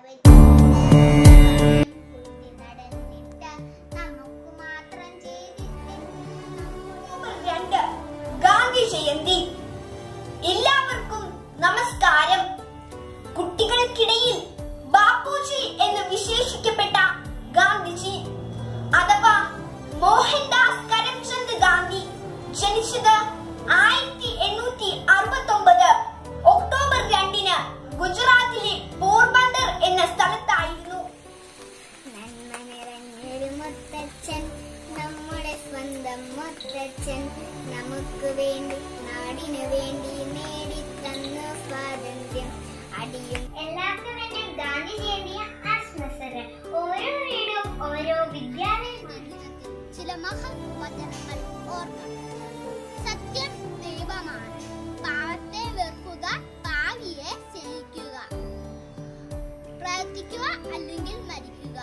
നടന്നിട്ട് നമുക്ക് മാത്രം ചെയ്തിട്ട് ഒക്ടോബർ രണ്ട് ഗാന്ധി ജയന്തി എല്ലാവർക്കും നമസ്കാരം കുട്ടികൾക്കിടയിൽ ബാപ്പുജി എന്ന് വിശേഷിക്കപ്പെട്ട ഗാന്ധിജി അഥവാ മോഹൻദാസ് കരംചന്ദ് ഗാന്ധി ജനിച്ചത് ആയിരത്തി എണ്ണൂറ്റി അറുപത്തി ഒമ്പത് ഒക്ടോബർ രണ്ടിന് ഗുജറാത്തിലെ പോർബന്ദർ എന്ന സ്ഥലത്തായിരുന്നു നന്മ നിറഞ്ഞൊരു മുത്തച്ഛൻ നമ്മുടെ സ്വന്തം മുത്തച്ഛൻ നമുക്ക് വേണ്ടി നാടിനു വേണ്ടി നേടിത്തന്ന സ്വാതന്ത്ര്യം അടിയും എല്ലാവർക്കും എന്നെ ഗാന്ധി ജയന്തി ആശംസകൾ ഓരോ വീടും ഓരോ വിദ്യാലയം ചില മഹത് വചനങ്ങൾ ഓർക്കണം സത്യം ദൈവമാണ് പാവത്തെ വെറുക്കുക ഭാവിയെ സ്നേഹിക്കുക പ്രവർത്തിക്കുക അല്ലെങ്കിൽ മരിക്കുക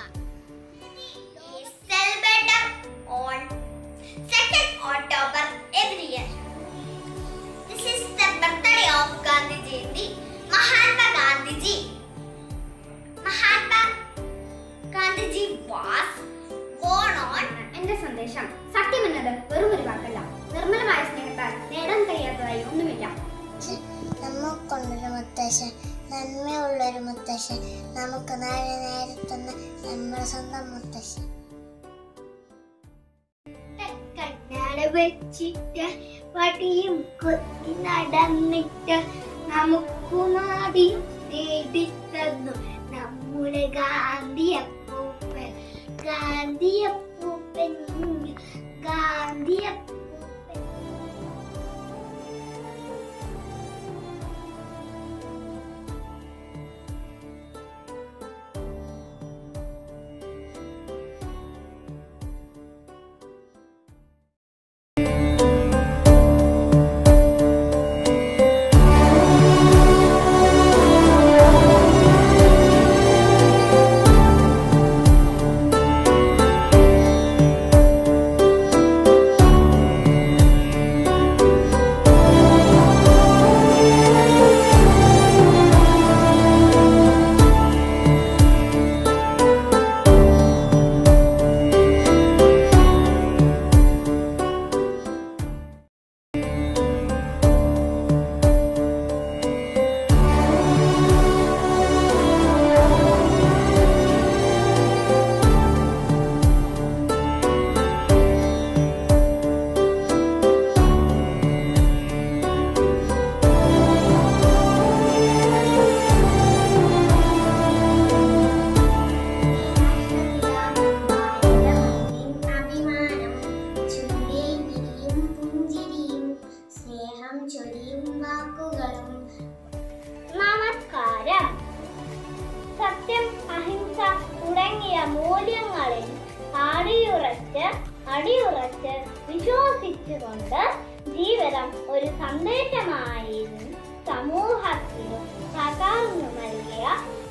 celebrated on 2nd October every year. This is the birthday of Gandhi Jayanti, Mahatma Gandhiji. Mahatma Gandhiji was born on എന്റെ സന്ദേശം സത്യമെന്നത് വെറും ഒരു വാക്കല്ല നിർമ്മലമായ സ്നേഹത്താൽ നേടാൻ കഴിയാത്തതായി ഒന്നുമില്ല നമുക്കുള്ളൊരു മുത്തശ്ശൻ നന്മയുള്ളൊരു മുത്തശ്ശൻ നമുക്ക് നാളെ നേരത്തുന്ന നമ്മുടെ സ്വന്തം മുത്തശ്ശൻ കണ്ണട വെച്ചിട്ട് വടിയും കൊത്തി നടന്നിട്ട് നമുക്ക് നാടിയും നേടിത്തന്നു നമ്മുടെ ഗാന്ധിയപ്പൂപ്പൻ ഗാന്ധിയപ്പൂപ്പൻ ഗാന്ധിയപ്പൂപ്പൻ അഭിമാനം ചുണ്ടേന്തിരിയും പുഞ്ചിരിയും സ്നേഹം ചൊരിയും വാക്കുകളും നമസ്കാരം സത്യം അഹിംസ തുടങ്ങിയ മൂല്യങ്ങളിൽ അടിയുറച്ച് അടിയുറച്ച് വിശ്വസിച്ചുകൊണ്ട് ജീവിതം ഒരു സന്ദേശമായിരുന്നു സമൂഹത്തിന് പകർന്നു നൽകിയ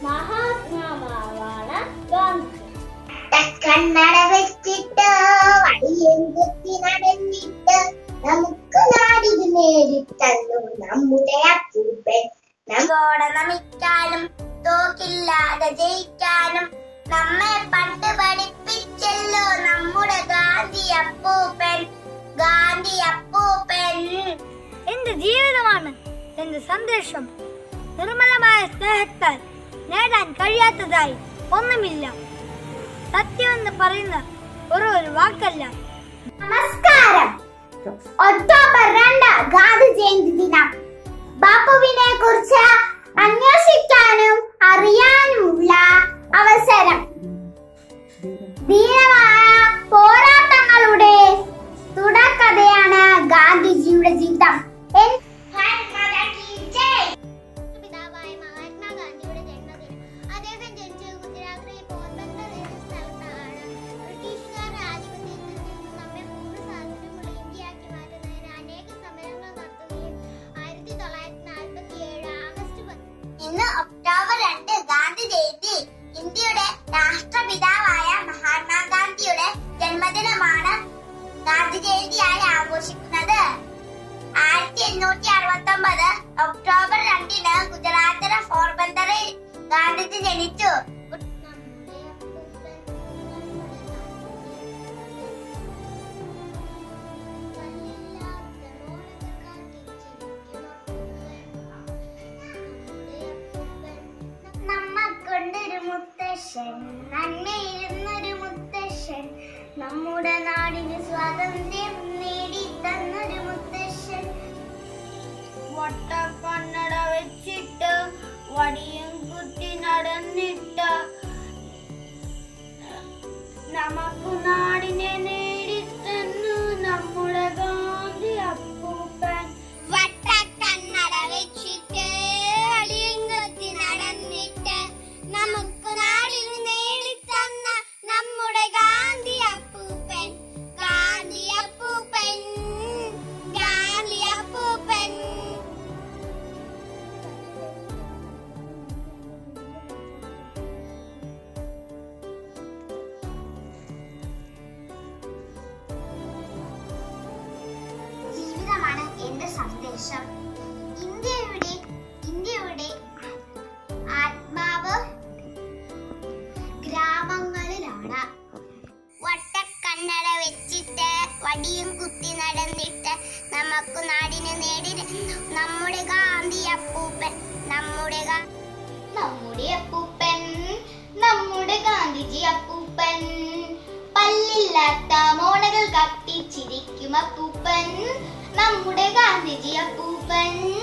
മഹാത്മാവാണ് ഗാന്ധി കണ്ണട വെച്ചിട്ട് വടിയും കുത്തി നടന്നിട്ട് നമുക്ക് നാടിത് നേടിത്തന്നു നമ്മുടെ അപ്പൂപ്പൻ നമ്മോടെ നമിക്കാനും തോക്കില്ലാതെ ജയിക്കാനും നമ്മെ പണ്ട് പഠിപ്പിച്ചല്ലോ നമ്മുടെ ഗാന്ധി അപ്പൂപ്പൻ ഗാന്ധി അപ്പൂപ്പൻ എന്റെ ജീവിതമാണ് എന്റെ സന്ദേശം നിർമ്മലമായ സ്നേഹത്താൽ നേടാൻ കഴിയാത്തതായി ഒന്നുമില്ല സത്യമെന്ന് പറയുന്ന ഒരു ഒരു വാക്കല്ല നമസ്കാരം ഒക്ടോബർ രണ്ട് ഗാന്ധി ജയന്തി ദിനം ബാപ്പുവിനെ കുറിച്ച് അന്വേഷിക്കാനും അറിയാനുമുള്ള അവസരം ധീരമായ പോരാട്ടങ്ങളുടെ തുടർക്കഥയാണ് ഗാന്ധിജിയുടെ ജീവിതം എൻ- പിതാവായ മഹാത്മാഗാന്ധിയുടെ ജന്മദിനം അദ്ദേഹം ജനിച്ചത് ഗുജറാത്തിലെ പോർബന്ദർ എന്ന സ്ഥലത്താണ് ബ്രിട്ടീഷുകാർ ആധിപത്യത്തിൽ നിന്നും നമ്മെ പൂർണ്ണ സ്വാതന്ത്ര്യമുള്ള ഇന്ത്യയാക്കി മാറ്റുന്നതിന് അനേക സമരങ്ങൾ നടത്തുകയും ആയിരത്തി തൊള്ളായിരത്തി നാൽപ്പത്തി ഏഴ് ആഗസ്റ്റ് പത്ത് ഇന്ന് ഒക്ടോബർ രണ്ട് ഗാന്ധി ജയന്തി ഇന്ത്യയുടെ രാഷ്ട്രപിതാവായ മഹാത്മാഗാന്ധിയുടെ ജന്മദിനമാണ് ഗാന്ധി ജയന്തിയായി ആഘോഷിക്കുന്നത് ആയിരത്തി എണ്ണൂറ്റി അറുപത്തി ഒമ്പത് ഒക്ടോബർ രണ്ടിന് ഗുജറാത്തിലെ പോർബന്ദറിൽ ഗാന്ധിജി ജനിച്ചു നമ്മുടെ അപ്പൂപ്പൻ നമ്മുടെ കല്ലില്ലാത്ത മോളകൾ കാട്ടിച്ചിരിക്കും നമ്മക്കൊണ്ടൊരു മുത്തശ്ശൻ നന്മയിരുന്നൊരു മുത്തശ്ശൻ നമ്മുടെ നാടിന് സ്വാതന്ത്ര്യം നേടിത്തന്നൊരു മുത്തശ്ശൻ വട്ടക്കണ്ണട വെച്ചിട്ട് വടിയും കുത്തി നടന്നിട്ട് നമുക്ക് നാടിനെ നേടിത്തന്നു നമ്മുടെ ഗാന്ധി അപ്പൂപ്പൻ വട്ടക്കണ്ണട വെച്ചിട്ട് അടിയും കുത്തി നടന്നിട്ട് നമുക്ക് നാടിന് നേടിത്തന്ന നമ്മുടെ ഗാന്ധി അപ്പൂപ്പൻ ഗാന്ധി അപ്പൂപ്പൻ ഗാന്ധി അപ്പൂപ്പൻ ജീവിതമാണ് എന്റെ സന്ദേശം ഇന്ത്യയുടെ ഇന്ത്യയുടെ ആത്മാവ് ഗ്രാമങ്ങളിലാണ് വട്ടക്കണ്ണട വെച്ചിട്ട് വടിയും കുത്തി നടന്നിട്ട് നമുക്ക് നാടിന് നേടി നമ്മുടെ ഗാന്ധി അപ്പൂപ്പൻ നമ്മുടെ ഗാ- നമ്മുടെ അപ്പൂപ്പൻ നമ്മുടെ ഗാന്ധിജി അപ്പൂപ്പൻ പല്ലില്ലാത്ത മോണകൾ കത്തിച്ചിരിക്കും അപ്പൂപ്പൻ നമ്മുടെ ഗാന്ധിജി അപ്പൂപ്പൻ